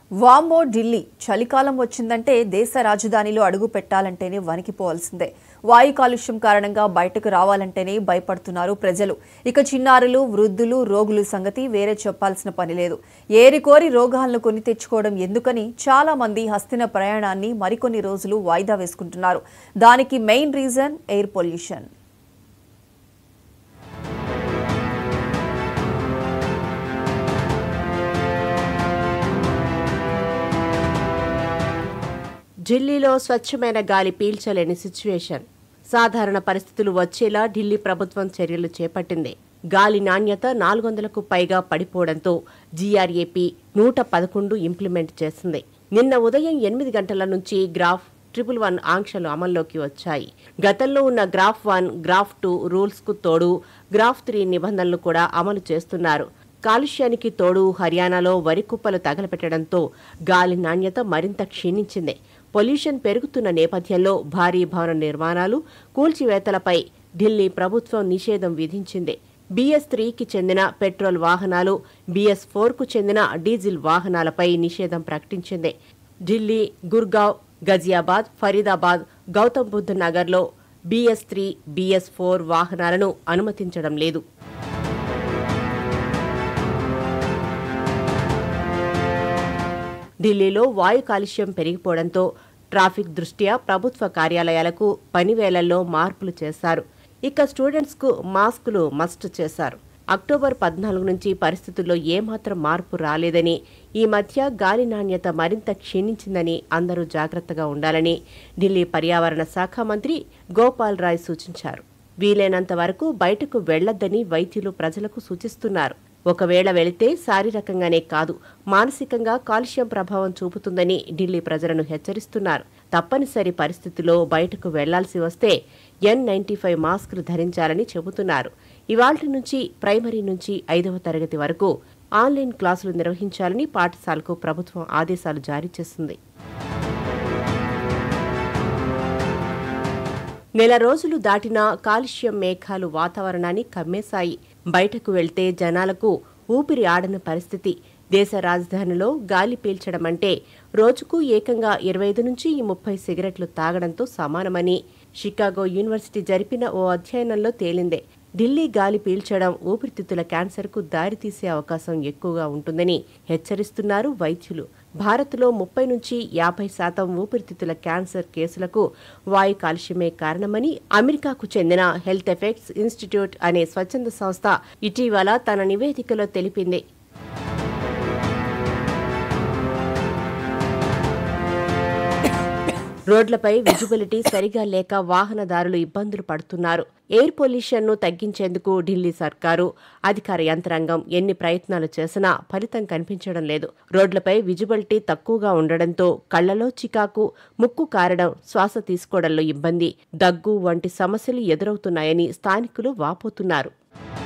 వామ్మో ఢిల్లీ చలికాలం వచ్చిందంటే దేశ రాజధానిలో అడుగు పెట్టాలంటేనే వణికిపోవాల్సిందే వాయు కాలుష్యం కారణంగా బయటకు రావాలంటేనే భయపడుతున్నారు ప్రజలు ఇక చిన్నారులు వృద్ధులు రోగులు సంగతి వేరే చెప్పాల్సిన పని లేదు ఏరికోరి రోగాలను కొని తెచ్చుకోవడం ఎందుకని చాలా మంది హస్తిన ప్రయాణాన్ని మరికొన్ని రోజులు వాయిదా వేసుకుంటున్నారు దానికి మెయిన్ రీజన్ ఎయిర్ పొల్యూషన్ ఢిల్లీలో స్వచ్ఛమైన గాలి పీల్చలేని సిచ్యువేషన్ సాధారణ పరిస్థితులు వచ్చేలా ఢిల్లీ ప్రభుత్వం చర్యలు చేపట్టింది గాలి నాణ్యత నాలుగు వందలకు పైగా పడిపోవడంతో జీఆర్ఏపీ నూట పదకొండు ఇంప్లిమెంట్ చేసింది నిన్న ఉదయం ఎనిమిది గంటల నుంచి గ్రాఫ్ ట్రిపుల్ వన్ ఆంక్షలు అమల్లోకి వచ్చాయి గతంలో ఉన్న graph one graph two rules కు తోడు గ్రాఫ్ త్రీ నిబంధనలు కూడా అమలు చేస్తున్నారు కాలుష్యానికి తోడు హర్యానాలో వరి కుప్పలు తగలపెట్టడంతో గాలి నాణ్యత మరింత క్షీణించింది పొల్యూషన్ పెరుగుతున్న నేపథ్యంలో భారీ భవన నిర్మాణాలు కూల్చివేతలపై ఢిల్లీ ప్రభుత్వం నిషేధం విధించింది బీఎస్ త్రీకి చెందిన పెట్రోల్ వాహనాలు బీఎస్ ఫోర్కు చెందిన డీజిల్ వాహనాలపై నిషేధం ప్రకటించింది ఢిల్లీ గుర్గావ్ గజియాబాద్ ఫరీదాబాద్ గౌతమ్ బుద్ధ్ నగర్లో బీఎస్ త్రీ బీఎస్ ఫోర్ వాహనాలను అనుమతించడం లేదు ఢిల్లీలో వాయు కాలుష్యం పెరిగిపోవడంతో ట్రాఫిక్ దృష్ట్యా ప్రభుత్వ కార్యాలయాలకు పనివేళల్లో మార్పులు చేశారు ఇక స్టూడెంట్స్కు మాస్కులు మస్ట్ చేశారు అక్టోబర్ పద్నాలుగు నుంచి పరిస్థితుల్లో ఏమాత్రం మార్పు రాలేదని ఈ మధ్య గాలి నాణ్యత మరింత క్షీణించిందని అందరూ జాగ్రత్తగా ఉండాలని ఢిల్లీ పర్యావరణ శాఖ మంత్రి గోపాల్ రాయ్ సూచించారు వీలైనంత వరకు బయటకు వెళ్లొద్దని వైద్యులు ప్రజలకు సూచిస్తున్నారు ఒకవేళ వెళితే శారీరకంగానే కాదు మానసికంగా కాలుష్యం ప్రభావం చూపుతుందని ఢిల్లీ ప్రజలను హెచ్చరిస్తున్నారు తప్పనిసరి పరిస్థితిలో బయటకు వెళ్లాల్సి వస్తే ఎన్ నైన్టీ ఫైవ్ మాస్కులు ధరించాలని చెబుతున్నారు ఇవాల్టి నుంచి ప్రైమరీ నుంచి ఐదవ తరగతి వరకు ఆన్లైన్ క్లాసులు నిర్వహించాలని పాఠశాలకు ప్రభుత్వం ఆదేశాలు జారీ చేసింది నెల రోజులు దాటినా కాలుష్యం మేఘాలు వాతావరణాన్ని కమ్మేశాయి బయటకు వెళ్తే జనాలకు ఊపిరి ఆడని పరిస్థితి దేశ రాజధానిలో గాలి పీల్చడం అంటే రోజుకు ఏకంగా ఇరవై ఐదు నుంచి ముప్పై సిగరెట్లు తాగడంతో సమానమని షికాగో యూనివర్సిటీ జరిపిన ఓ అధ్యయనంలో తేలిందే ఢిల్లీ గాలి పీల్చడం ఊపిరితిత్తుల క్యాన్సర్కు దారితీసే అవకాశం ఎక్కువగా ఉంటుందని హెచ్చరిస్తున్నారు వైద్యులు భారత్లో ముప్పై నుంచి యాభై శాతం ఊపిరితిత్తుల క్యాన్సర్ కేసులకు వాయు కాలుష్యమే కారణమని అమెరికాకు చెందిన హెల్త్ ఎఫెక్ట్స్ ఇన్స్టిట్యూట్ అనే స్వచ్ఛంద సంస్థ ఇటీవల తన నివేదికలో తెలిపింది రోడ్లపై విజిబిలిటీ సరిగా లేక వాహనదారులు ఇబ్బందులు పడుతున్నారు ఎయిర్ పొల్యూషన్ ను తగ్గించేందుకు ఢిల్లీ సర్కారు అధికార యంత్రాంగం ఎన్ని ప్రయత్నాలు చేసినా ఫలితం కనిపించడం లేదు రోడ్లపై విజిబిలిటీ తక్కువగా ఉండడంతో కళ్లలో చికాకు ముక్కు కారడం శ్వాస తీసుకోవడంలో ఇబ్బంది దగ్గు వంటి సమస్యలు ఎదురవుతున్నాయని స్థానికులు వాపోతున్నారు